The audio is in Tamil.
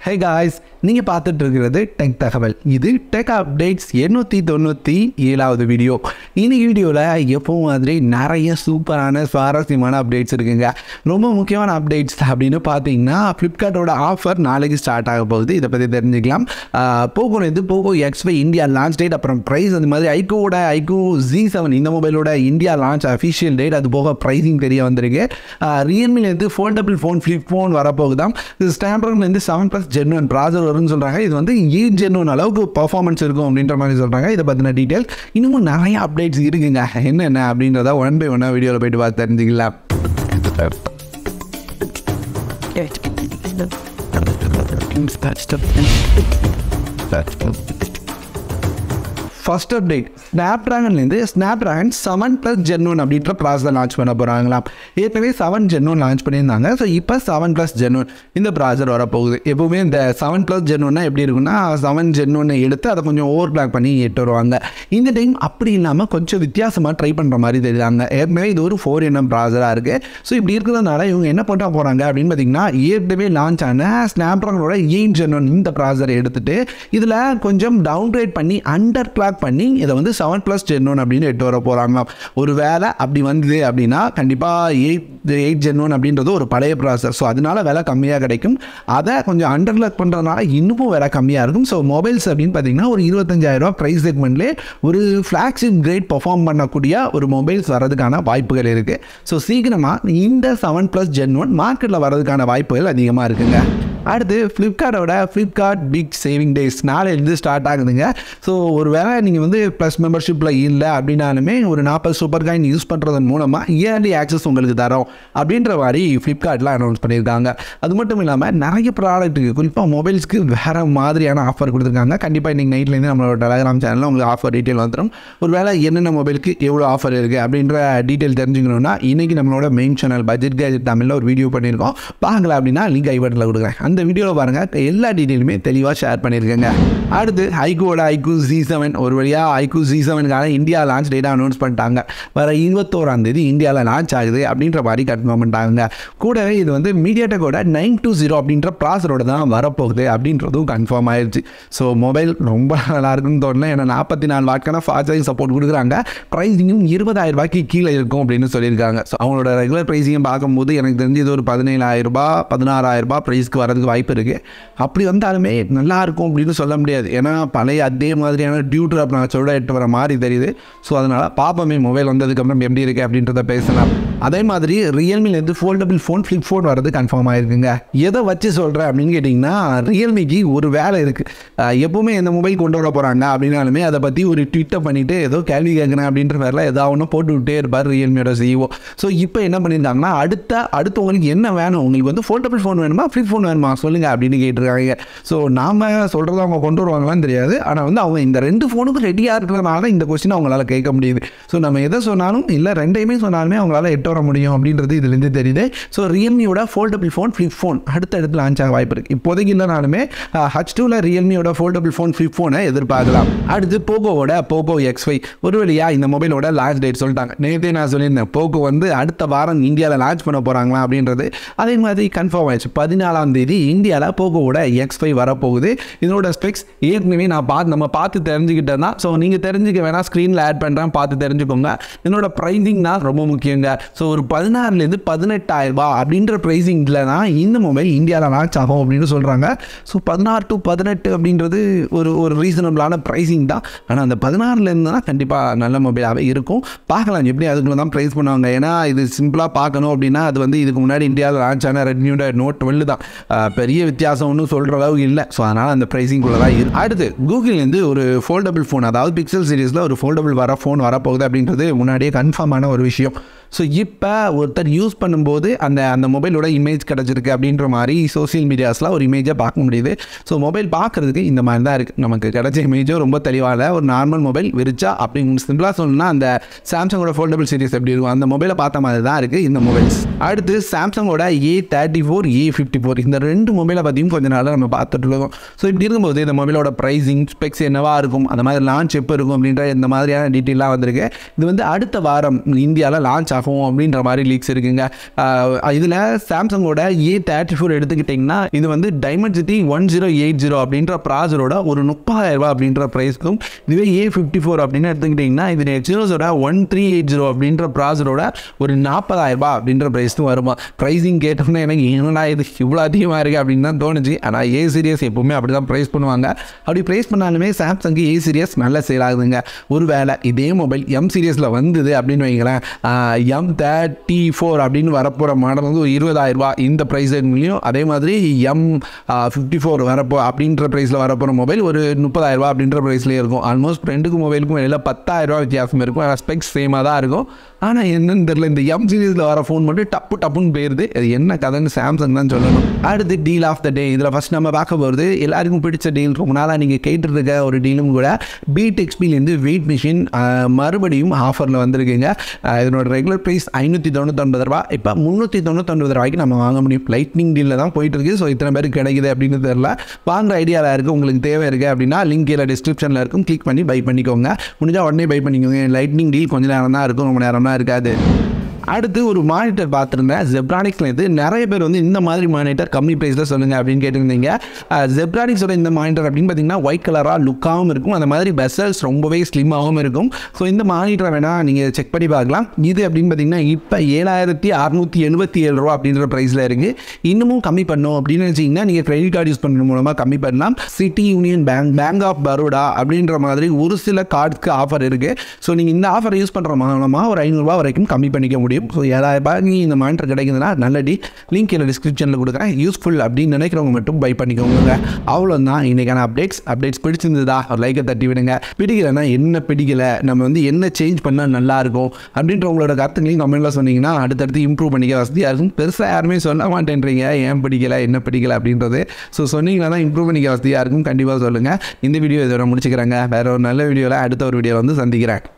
ஹே காய்ஸ் நீங்கள் பார்த்துட்டு இருக்கிறது டெக் தகவல் இது டெக் அப்டேட்ஸ் எண்ணூற்றி தொண்ணூற்றி ஏழாவது வீடியோ இன்னைக்கு வீடியோவில் எப்பவும் மாதிரி நிறைய சூப்பரான சுவாரஸ்யமான அப்டேட்ஸ் இருக்குங்க ரொம்ப முக்கியமான அப்டேட்ஸ் அப்படின்னு பார்த்தீங்கன்னா ஃப்ளிப்கார்ட்டோட ஆஃபர் நாளைக்கு ஸ்டார்ட் ஆக போகுது இதை பற்றி தெரிஞ்சுக்கலாம் போகோ இது Poco X five India launch date அப்புறம் ப்ரைஸ் அந்த மாதிரி ஐக்கோவோட ஐக்கோ ஜி செவன் இந்த மொபைலோட இந்தியா லான்ச் அஃபிஷியல் டேட் அது போக ப்ரைஸிங் தெரிய வந்திருக்கு ரியல்மிலேருந்து ஃபோல்டபிள் ஃபோன் ஃப்ளிப் ஃபோன் வரப்போகுதாம் இது ஸ்டாம்ப்ரான்லேருந்து செவன் ப்ளஸ் ஜென்வன் ப்ராசர் வரும்னு சொல்கிறாங்க இது வந்து எயிட் ஜென்வன் அளவுக்கு பர்ஃபார்மன்ஸ் இருக்கும் அப்படின்ற மாதிரி சொல்கிறாங்க இதை பற்றின டீட்டெயில் இன்னமும் நிறைய அப்டேட்ஸ் இருக்குங்க என்னென்ன அப்படின்றத ஒன் பை ஒன்னாக வீடியோவில் போயிட்டு பார்த்து தெரிஞ்சுக்கலாம் ஃபர்ஸ்ட் அப்டேட் ஸ்னாப் ட்ராகன்லேருந்து Snapdragon seven plus Gen one அப்படின்ற ப்ராசர் லான்ச் பண்ண போகிறாங்களாம் ஏற்கனவே செவன் ஜென் ஒன் லான்ச் பண்ணியிருந்தாங்க ஸோ இப்போ செவன் ப்ளஸ் ஜென் ஒன் இந்த ப்ராசர் வரப்போகுது எப்போவுமே இந்த செவன் ப்ளஸ் ஜென் ஒன்னா எப்படி இருக்குன்னா செவன் ஜென் ஒன்னை எடுத்து அதை கொஞ்சம் ஓவர் பிளாக் பண்ணி எட்டு வருவாங்க இந்த டைம் அப்படி இல்லாமல் கொஞ்சம் வித்தியாசமாக ட்ரை பண்ணுற மாதிரி தெரியுறாங்க ஏற்கனவே இது ஒரு ஃபோர் என்எம் ப்ராசராக இருக்குது ஸோ இப்படி இருக்கிறதுனால இவங்க என்ன பண்ண போகிறாங்க அப்படின்னு பார்த்தீங்கன்னா ஏற்கனவே லான்ச் ஆன ஸ்னாப் ட்ராகனோட எயிட் ஜென் ஒன் இந்த ப்ராசரை எடுத்துட்டு இதில் கொஞ்சம் டவுன் கிரேட் பண்ணி அண்டர் கிளாக் பண்ணி இதை வந்து செவன் ப்ளஸ் டென் ஒன் அப்படின்னு எட்டு வர போகிறாங்களாம் ஒரு வேலை அப்படி வந்தது அப்படின்னா கண்டிப்பாக எயிட் எயிட் ஜென் ஒன் அப்படின்றது ஒரு பழைய ப்ராசர் ஸோ அதனால விலை கம்மியாக கிடைக்கும் அதை கொஞ்சம் அண்டர் கிளாக் பண்ணுறதுனால இன்னமும் விலை கம்மியாக இருக்கும் ஸோ மொபைல்ஸ் அப்படின்னு பார்த்தீங்கன்னா ஒரு இருபத்தஞ்சாயிரரூபா ப்ரைஸ் செக்மெண்ட்லேயே ஒரு ஃப்ளாக்ஷிப் கிரேட் பர்ஃபார்ம் பண்ணக்கூடிய ஒரு மொபைல்ஸ் வரதுக்கான வாய்ப்புகள் இருக்குது ஸோ சீக்கிரமாக இந்த செவன் ப்ளஸ் ஜென் ஒன் மார்க்கெட்டில் வரதுக்கான வாய்ப்புகள் அதிகமாக இருக்குங்க அடுத்து ஃப்ளிப்கார்ட்டோட ஃப்ளிப்கார்ட் பிக் சேவிங் டேஸ் நாளையிலேருந்து ஸ்டார்ட் ஆகுதுங்க ஸோ ஒரு வேளை நீங்கள் வந்து ப்ளஸ் மெம்பர்ஷிப்பில் இல்லை அப்படின்னாலுமே ஒரு நாற்பது சூப்பர் காயின் யூஸ் பண்ணுறதன் மூலமாக இயர்லி ஆக்சஸ் உங்களுக்கு தரோம் அப்படின்ற மாதிரி ஃப்ளிப்கார்ட்டில் அனௌன்ஸ் பண்ணியிருக்காங்க அது மட்டும் இல்லாமல் நிறைய ப்ராடக்ட்டுக்கு குறிப்பாக மொபைல்ஸ்க்கு வேறு மாதிரியான ஆஃபர் கொடுத்துருக்காங்க கண்டிப்பாக இன்றைக்கி நைட்லேருந்து நம்மளோட டெலகிராம் சேனலில் உங்களுக்கு ஆஃபர் டீட்டெயில் வந்துடும் ஒரு வேளை என்னென்ன மொபைலுக்கு எவ்வளோ ஆஃபர் இருக்குது அப்படின்ற டீட்டெயில் தெரிஞ்சுக்கணுன்னா இன்றைக்கி நம்மளோட மெயின் சேனல் பட்ஜெட் கேஜெட் தமிழில் ஒரு வீடியோ பண்ணியிருக்கோம் பார்க்கல அப்படின்னா லிங்க் ஐ பட்டனில் கொடுக்குறேன் அந்த வீடியோவில் பாருங்கள் எல்லா டீட்டெயிலுமே தெளிவாக ஷேர் பண்ணியிருக்கேங்க அடுத்து ஐக்கூவோட ஐக்கூ ஜி செவன் ஒரு வழியாக ஐக்கூ ஜி செவனுக்கான இந்தியா லான்ச் டேட்டா அனௌன்ஸ் பண்ணிட்டாங்க வர இருபத்தோராம் தேதி இந்தியாவில் லான்ச் ஆகுது அப்படின்ற மாதிரி கன்ஃபார்ம் பண்ணிட்டாங்க கூடவே இது வந்து மீடியாடெக்கோட நைன் டூ ஜீரோ அப்படின்ற ப்ராசரோட தான் வரப்போகுது அப்படின்றதும் கன்ஃபார்ம் ஆயிடுச்சு ஸோ மொபைல் ரொம்ப நல்லா இருக்குன்னு தோணல ஏன்னா நாற்பத்தி நாலு வாட்கான ஃபாஸ்ட் சார்ஜிங் சப்போர்ட் கொடுக்குறாங்க ப்ரைஸிங்கும் இருபதாயிரம் ரூபாய்க்கு கீழே இருக்கும் அப்படின்னு சொல்லியிருக்காங்க ஸோ அவங்களோட ரெகுலர் ப்ரைஸிங்கும் பார்க்கும்போது எனக்கு தெரிஞ்சு இது ஒரு பதினேழாயிரம் ரூபாய் பதினாறாயிரம் ரூபாய் ப்ரைஸ்க்கு வரதுக்கு வாய்ப்பு இருக்குது அப்படி வந்தாலுமே நல்லா இருக்கும் அப்படின்னு சொல்ல முடியாது ஏன்னா பழைய அதே மாதிரியான டியூட்டர் அப் நான் சொல்ல எட்டு வர மாதிரி தெரியுது ஸோ அதனால் பாப்பமே மொபைல் வந்ததுக்கப்புறம் எப்படி இருக்குது அப்படின்றத பேசலாம் அதே மாதிரி ரியல்மிலேருந்து ஃபோல்டபிள் ஃபோன் ஃப்ளிப் ஃபோன் வரது கன்ஃபார்ம் ஆயிருக்குங்க எதை வச்சு சொல்கிறேன் அப்படின்னு கேட்டிங்கன்னா ரியல்மிக்கு ஒரு வேலை இருக்குது எப்போவுமே எந்த மொபைல் கொண்டு வர போகிறாங்க அப்படின்னாலுமே அதை பற்றி ஒரு ட்விட்டர் பண்ணிவிட்டு ஏதோ கேள்வி கேட்குறேன் அப்படின்ற வேலை ஏதாவது ஒன்று போட்டு விட்டே இருப்பார் ரியல்மியோட சிஇஓ ஸோ இப்போ என்ன பண்ணியிருந்தாங்கன்னா அடுத்த அடுத்து உங்களுக்கு என்ன வேணும் உங்களுக்கு வந்து ஃபோல்டபிள் ஃபோன் வேணுமா ஃப்ளிப் ஃபோன் வேணுமா சொல்லுங்கள் அப்படின்னு கேட்டிருக்காங்க ஸோ நாம் சொல்கிறத அவங்க கொண்டு வருவாங்களான்னு தெரியாது ஆனால் வந்து அவங்க இந்த ரெண்டு ஃபோனுக்கும் ரெடியாக இருக்கிறதுனால இந்த கொஸ்டின் அவங்களால கேட்க முடியுது ஸோ நம்ம எதை சொன்னாலும் இல்லை ரெண்டையுமே சொன்னாலுமே அவங்களால எட்டு வர முடியும் அப்படின்றது இதுலேருந்து தெரியுது ஸோ ரியல்மியோட ஃபோல்டபிள் ஃபோன் ஃப்ளிப் ஃபோன் அடுத்த இடத்துல லான்ச் ஆக வாய்ப்பு இருக்குது இப்போதைக்கு இல்லைனாலுமே ஹச் டூவில் ரியல்மியோட ஃபோல்டபிள் ஃபோன் ஃப்ளிப் ஃபோனை எதிர்பார்க்கலாம் அடுத்து போகோவோட போகோ எக்ஸ் ஃபை ஒரு வழியாக இந்த மொபைலோட லான்ச் டேட் சொல்லிட்டாங்க நேற்றே நான் சொல்லியிருந்தேன் போகோ வந்து அடுத்த வாரம் இந்தியாவில் லான்ச் பண்ண போகிறாங்களா அப்படின்றது அதே மாதிரி கன்ஃபார்ம் ஆயிடுச்சு பதினாலாம் தேதி இந்தியாவில் போகோவோட எக்ஸ் ஃபை வரப்போகுது இதனோட ஸ்பெக்ஸ் ஏற்கனவே நான் பார்த்து நம்ம பார்த்து தெரிஞ்சுக்கிட்டேன் தான் ஸோ நீங்கள் தெரிஞ்சுக்க வேணால் ஸ்க்ரீனில் ஆட் பண்ணுறேன் பார்த்து தெரிஞ்சுக்கோங்க என்னோட ப்ரைஸிங் தான் ரொம்ப முக்கியங்க ஸோ ஒரு பதினாறுலேருந்து பதினெட்டாயிரம் ரூபாய் அப்படின்ற ப்ரைஸிங்கில் தான் இந்த மொபைல் இந்தியாவில் லான்ச் ஆகும் அப்படின்னு சொல்கிறாங்க ஸோ பதினாறு டு பதினெட்டு அப்படின்றது ஒரு ஒரு ரீசனபிளான ப்ரைஸிங் தான் ஆனால் அந்த பதினாறுலேருந்து தான் கண்டிப்பாக நல்ல மொபைலாகவே இருக்கும் பார்க்கலாம் எப்படி அதுக்குள்ள தான் ப்ரைஸ் பண்ணுவாங்க ஏன்னா இது சிம்பிளாக பார்க்கணும் அப்படின்னா அது வந்து இதுக்கு முன்னாடி இந்தியாவில் லான்ச் ஆன ரெட்மியோட நோட் டுவெல் தான் பெரிய வித்தியாசம் ஒன்றும் சொல்கிற அளவுக்கு இல்லை ஸோ அதனால் அந்த ப்ரைஸிங்குள்ளே தான் இருக்கு அடுத்து கூகுள்லேருந்து ஒரு ஃபோல்டபிள் ஃபோன் அதாவது பிக்சல் சீரிஸில் ஒரு ஃபோல்டபிள் வர ஃபோன் வரப்போகுது அப்படின்றது முன்னாடியே கன்ஃபார்மான ஒரு விஷயம் ஸோ இப்போ ஒருத்தர் யூஸ் பண்ணும்போது அந்த அந்த மொபைலோட இமேஜ் கிடச்சிருக்கு அப்படின்ற மாதிரி சோசியல் மீடியாஸில் ஒரு இமேஜை பார்க்க முடியுது ஸோ மொபைல் பார்க்குறதுக்கு இந்த மாதிரி தான் இருக்குது நமக்கு கிடச்ச இமேஜும் ரொம்ப தெளிவாக இல்லை ஒரு நார்மல் மொபைல் விரிச்சா அப்படி சிம்பிளாக சொல்லணும்னா அந்த சாம்சங்கோட ஃபோல்டபிள் சீரிஸ் எப்படி இருக்கும் அந்த மொபைலை பார்த்த மாதிரி தான் இருக்குது இந்த மொபைல்ஸ் அடுத்து சாம்சங்கோட A thirty four A fifty four இந்த ரெண்டு மொபைலை பற்றியும் கொஞ்ச நாளாக நம்ம பார்த்துட்டு இருக்கோம் ஸோ இப்படி இருக்கும்போது இந்த மொபைலோட ப்ரைஸிங் ஸ்பெக்ஸ் என்னவா இருக்கும் அந்த மாதிரி லான்ச் எப்போ இருக்கும் அப்படின்ற இந்த மாதிரியான டீட்டெயிலாக வந்திருக்கு இது வந்து அடுத்த வாரம் இந்தியாவில் லான்ச் ஆகும் அப்படின்ற மாதிரி லீக்ஸ் இருக்குங்க இதில் சாம்சங்கோட ஏ தேர்ட்டி ஃபோர் எடுத்துக்கிட்டிங்கன்னா இது வந்து Dimensity one zero eight zero அப்படின்ற ப்ராசரோட ஒரு முப்பதாயிரம் ரூபாய் அப்படின்ற ப்ரைஸ்க்கும் இதுவே ஏ ஃபிஃப்டி ஃபோர் அப்படின்னு எடுத்துக்கிட்டிங்கன்னா இது எக்ஸினோஸோட ஒன் த்ரீ எயிட் ஜீரோ அப்படின்ற ப்ராசரோட ஒரு நாற்பதாயிரம் ரூபாய் அப்படின்ற ப்ரைஸ்க்கும் வருமா ப்ரைஸிங் கேட்டோம்னா எனக்கு என்னடா இது இவ்வளோ அதிகமாக இருக்குது அப்படின்னு தான் தோணுச்சு ஆனால் ஏ சீரியஸ் எப்போவுமே அப்படி தான் ப்ரைஸ் பண்ணுவாங்க அப்படி ப்ரைஸ் பண்ணாலுமே சாம்சங்கு ஏ சீரியஸ் நல்ல சேல் ஆகுதுங்க ஒருவேளை இதே மொபைல் எம் சீரியஸில் வந்தது அப்படின்னு வைங்களேன் எம் தேர்ட்டி ஃபோர் அப்படின்னு வரப்போகிற மாடல் வந்து ஒரு இருபதாயிரம் ரூபாய் இந்த ப்ரைஸ் ரேஞ்ச்லையும் அதே மாதிரி எம் ஃபிஃப்டி ஃபோர் வரப்போ அப்படின்ற ப்ரைஸில் வரப்போகிற மொபைல் ஒரு முப்பதாயிரம் ரூபாய் அப்படின்ற ப்ரைஸ்லேயே இருக்கும் ஆல்மோஸ்ட் ரெண்டுக்கும் மொபைலுக்கும் வெளியில் பத்தாயிரம் ரூபாய் வித்தியாசம் இருக்கும் ஆனால் ஸ்பெக்ஸ் சேமாக தான் இருக்கும் ஆனால் என்னன்னு தெரியல இந்த எம் சீரீஸில் வர ஃபோன் மட்டும் டப்பு டப்புன்னு போயிருது அது என்ன கதைன்னு சாம்சங் தான் சொல்லணும் அடுத்து டீல் ஆஃப் த டே இதில் ஃபஸ்ட் நம்ம பார்க்க போகிறது எல்லாருக்கும் பிடிச்ச டீல் ரொம்ப நாளாக நீங்கள் கேட்டுருக்க ஒரு டீலும் கூட பீட் எக்ஸ்பிலேருந்து வெயிட் மிஷின் மறுபடியும் ஆஃபரில் வந்திருக்குங்க அஹ் இதனோட ரெகுலர் ப்ரைஸ் ஐநூற்றி தொண்ணூத்தொன்பது ரூபா இப்போ முந்நூற்றி தொண்ணூத்தொன்பது ரூபாய்க்கு நம்ம வாங்க முடியும் லைட்னிங் டீலில் தான் போயிட்டு இருக்கு ஸோ இத்தனை பேருக்கு கிடைக்குது அப்படின்னு தெரியல வாங்குற ஐடியாவில் இருக்குது உங்களுக்கு தேவை இருக்குது அப்படின்னா லிங்க் கீழே டிஸ்கிரிப்ஷனில் இருக்கும் கிளிக் பண்ணி பை பண்ணிக்கோங்க முடிஞ்சால் உடனே பை பண்ணிக்கோங்க லைட்னிங் டீல் கொஞ்ச நேரம் தான் இருக்கும் ரொம்ப நேரம்லாம் இருக்காது அடுத்து ஒரு மானிட்டர் பார்த்துருந்தேன் ஜெப்ரானிக்ஸ்லேருந்து நிறைய பேர் வந்து இந்த மாதிரி மானிட்டர் கம்மி ப்ரைஸில் சொல்லுங்கள் அப்படின்னு கேட்டிருந்தீங்க ஜெப்ரானிக்ஸோட இந்த மானிட்டர் அப்படின்னு பார்த்தீங்கன்னா ஒயிட் கலராக லுக்காகவும் இருக்கும் அந்த மாதிரி பெசல்ஸ் ரொம்பவே ஸ்லிம்மாகவும் இருக்கும் ஸோ இந்த மானிட்டரை வேணால் நீங்கள் செக் பண்ணி பார்க்கலாம் இது அப்படின்னு பார்த்தீங்கன்னா இப்போ ஏழாயிரத்தி அறநூற்றி எழுபத்தி ஏழு ரூபா அப்படின்ற ப்ரைஸில் இருக்குது இன்னமும் கம்மி பண்ணோம் அப்படின்னு நினச்சிங்கன்னா நீங்கள் கிரெடிட் கார்டு யூஸ் பண்ணுறது மூலமாக கம்மி பண்ணலாம் City Union Bank Bank of Baroda அப்படின்ற மாதிரி ஒரு சில கார்டுக்கு ஆஃபர் இருக்குது ஸோ நீங்கள் இந்த ஆஃபர் யூஸ் பண்ணுற மூலமாக ஒரு ஐநூறுரூவா வரைக்கும் கம்மி பண்ணிக்க முடியும் ஸோ ஏழாயிரம் ரூபாய்க்கு இந்த மானிட்டர் கிடைக்குதுன்னா நல்ல டி லிங்க் கீழே டிஸ்கிரிப்ஷனில் கொடுக்குறேன் யூஸ்ஃபுல் அப்படின்னு நினைக்கிறவங்க மட்டும் பை பண்ணிக்கோங்க அவ்வளோதான் இன்றைக்கான அப்டேட்ஸ் அப்டேட்ஸ் பிடிச்சிருந்ததா ஒரு லைக்கை தட்டி விடுங்க பிடிக்கலைன்னா என்ன பிடிக்கல நம்ம வந்து என்ன சேஞ்ச் பண்ணால் நல்லா இருக்கும் அப்படின்ற உங்களோட கருத்துக்களையும் கமெண்ட்டில் சொன்னீங்கன்னா அடுத்தடுத்து இம்ப்ரூவ் பண்ணிக்க வசதியாக இருக்கும் பெருசாக யாருமே சொல்ல மாட்டேன்றீங்க ஏன் பிடிக்கல என்ன பிடிக்கல அப்படின்றது ஸோ சொன்னீங்கன்னா தான் இம்ப்ரூவ் பண்ணிக்க வசதியாக இருக்கும் கண்டிப்பாக சொல்லுங்கள் இந்த வீடியோ இதோட முடிச்சுக்கிறேங்க வேற ஒரு நல்ல வீடியோவில் அடுத்த ஒரு வீடியோ வந்து சந்திக்கிறேன்